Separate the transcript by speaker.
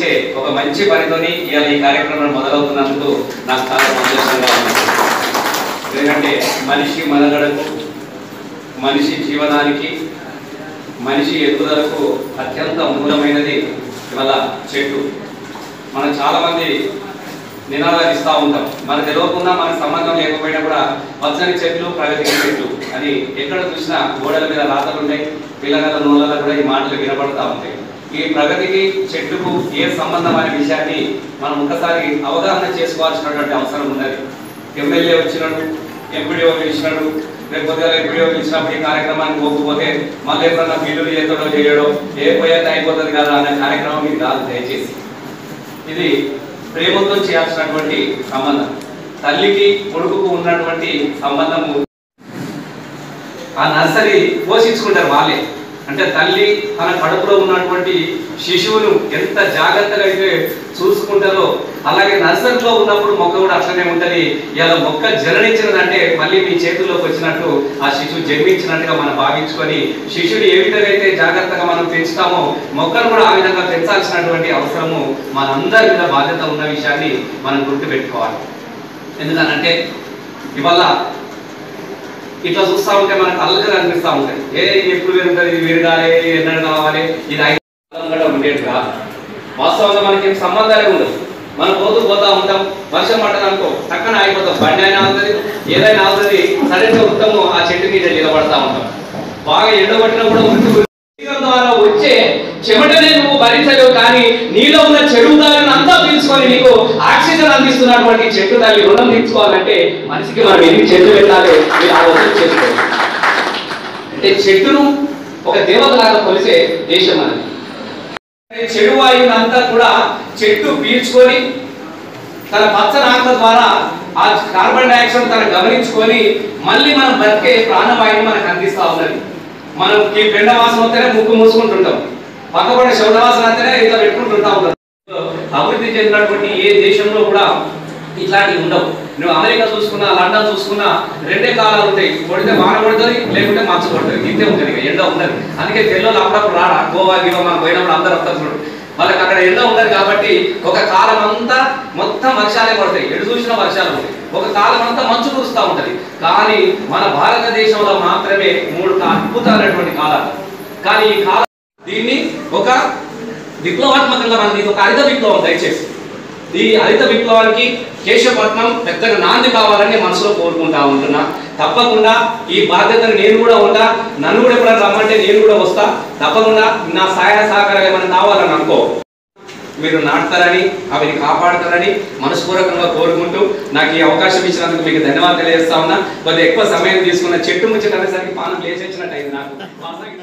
Speaker 1: అభినందించే ఒక మంచి పనితోని ఇవాళ ఈ కార్యక్రమం మొదలవుతున్నందుకు నాకు చాలా సంతోషంగా ఉంది ఎందుకంటే మనిషి మనగడకు మనిషి జీవనానికి మనిషి ఎదుగుదలకు అత్యంత మూలమైనది ఇవాళ చెట్టు మనం చాలా మంది నినాదాలు ఇస్తూ ఉంటాం మనకు తెలియకుండా మనకు సంబంధం లేకపోయినా కూడా పచ్చని చెట్లు ప్రగతికి చెట్లు అని ఎక్కడ చూసినా గోడల మీద రాతలు ఉంటాయి పిల్లగాల నూళ్ళలో కూడా ఈ మాటలు వినపడతా ఉంటాయి ఈ ప్రగతికి చెట్టుకు ఏ సంబంధం అనే విషయాన్ని మనం ఒకసారి అవగాహన చేసుకోవాల్సినటువంటి అవసరం ఉన్నది ఎమ్మెల్యే వచ్చినాడు ఎంపీడీఓ పిలిచినాడు రేపు పొద్దుగా ఎంపీడీఓ పిలిచినప్పుడు ఈ కార్యక్రమానికి పోకపోతే మళ్ళీ ఎప్పుడన్నా బిల్లులు చేతడో చేయడో ఏ పోయేది అయిపోతుంది కదా అనే కార్యక్రమం మీకు కాదు దయచేసి ఇది ప్రేమతో చేయాల్సినటువంటి సంబంధం తల్లికి కొడుకుకు ఉన్నటువంటి సంబంధము ఆ నర్సరీ పోషించుకుంటారు వాళ్ళే అంటే తల్లి తన కడుపులో ఉన్నటువంటి శిశువును ఎంత జాగ్రత్తగా అయితే చూసుకుంటారో అలాగే నర్సరీలో ఉన్నప్పుడు మొక్క కూడా అట్లనే ఉంటది ఇలా మొక్క జరణించినదంటే మళ్ళీ మీ చేతుల్లోకి వచ్చినట్టు ఆ శిశువు జన్మించినట్టుగా మనం భావించుకొని శిశువుని ఏ విధంగా అయితే జాగ్రత్తగా మనం పెంచుతామో మొక్కను కూడా ఆ విధంగా పెంచాల్సినటువంటి అవసరము మనందరి మీద బాధ్యత ఉన్న విషయాన్ని మనం గుర్తుపెట్టుకోవాలి ఎందుకనంటే ఇవాళ ఇట్లా చూస్తా ఉంటే మనకు అల్లగా అనిపిస్తా ఉంటాయి ఏ ఇది ఎప్పుడు పెరుగుతుంది ఇది విరగాలి ఎన్నడు కావాలి ఇది ఐదు కూడా ఉండేది కాదు వాస్తవంగా మనకి ఏం సంబంధాలే ఉండదు మనం పోతూ పోతా ఉంటాం వర్షం పడ్డది అనుకో టక్కన ఆగిపోతాం బండి అయినా అవుతుంది ఏదైనా అవుతుంది సడన్గా ఉత్తమం ఆ చెట్టు మీద నిలబడతా ఉంటాం బాగా ఎండబట్టినా కూడా ఉరుకు శరీరం ద్వారా వచ్చే చెమటనే నువ్వు భరించలేవు కానీ నీలో ఉన్న చెరువు దారిని అంతా పీల్చుకొని నీకు ఆక్సిజన్ అందిస్తున్నటువంటి చెట్టు తల్లి రుణం తీర్చుకోవాలంటే మనిషికి మనం ఎన్ని చెట్లు పెట్టాలి మీరు ఆలోచన చేసుకోవాలి అంటే చెట్టును ఒక దేవతలాగా కొలిసే దేశం అనేది చెడు వాయువుని అంతా కూడా చెట్టు పీల్చుకొని తన పచ్చని ఆకుల ద్వారా ఆ కార్బన్ డైఆక్సైడ్ తన గమనించుకొని మళ్ళీ మనం బతికే ప్రాణవాయువు మనకు అందిస్తా ఉన్నది మనం ఈ పెండ వాసన వస్తేనే ముక్కు మూసుకుంటుంటాం పక్కపడే శౌడ వాసన వస్తేనే ఇట్లా పెట్టుకుంటుంటా ఉంటాం అభివృద్ధి చెందినటువంటి ఏ దేశంలో కూడా ఇట్లాంటివి ఉండవు నువ్వు అమెరికా చూసుకున్నా లండన్ చూసుకున్నా రెండే కాలాలు ఉంటాయి కొడితే వాన కొడుతుంది లేకుంటే మంచు కొడుతుంది ఇంతే ఉంటుంది ఇక ఎండ ఉండదు అందుకే తెల్లలో అప్పుడప్పుడు రాడా గోవా గివా మనం పోయినప్పుడు అందరూ వస్తారు చూడు వాళ్ళకి అక్కడ ఎండ ఉండదు కాబట్టి ఒక కాలం అంతా మొత్తం వర్షాలే పడతాయి ఎటు చూసినా వర్షాలు ఉంటాయి ఒక కాలం అంతా మంచు కురుస్తూ ఉంటది కానీ మన భారతదేశంలో మాత్రమే మూడు కా- అద్భుతమైనటువంటి కాలాలు కానీ ఈ కాలం దీన్ని ఒక విప్లవాత్మకంగా మనం ఇది ఒక హరిత విప్లవం దయచేసి ఈ హరిత విప్లవానికి కేశపట్నం పెద్దగా నాంది కావాలని మనసులో కోరుకుంటా ఉంటున్నా తప్పకుండా ఈ బాధ్యతను నేను కూడా ఉంటా నన్ను కూడా ఎప్పుడైనా రమ్మంటే నేను కూడా వస్తా తప్పకుండా నా సహాయ సహకారాలు ఏమైనా కావాలని అనుకో మీరు నాటుతారని అవిని కాపాడతారని మనస్పూర్వకంగా కోరుకుంటూ నాకు ఈ అవకాశం ఇచ్చినందుకు మీకు ధన్యవాదాలు తెలియజేస్తా ఉన్నా కొద్దిగా ఎక్కువ సమయం తీసుకున్న చెట్టు ముచ్చట అనేసరికి పానం లేచొచ్చినట్టు అయింది నాకు వాస్తవానికి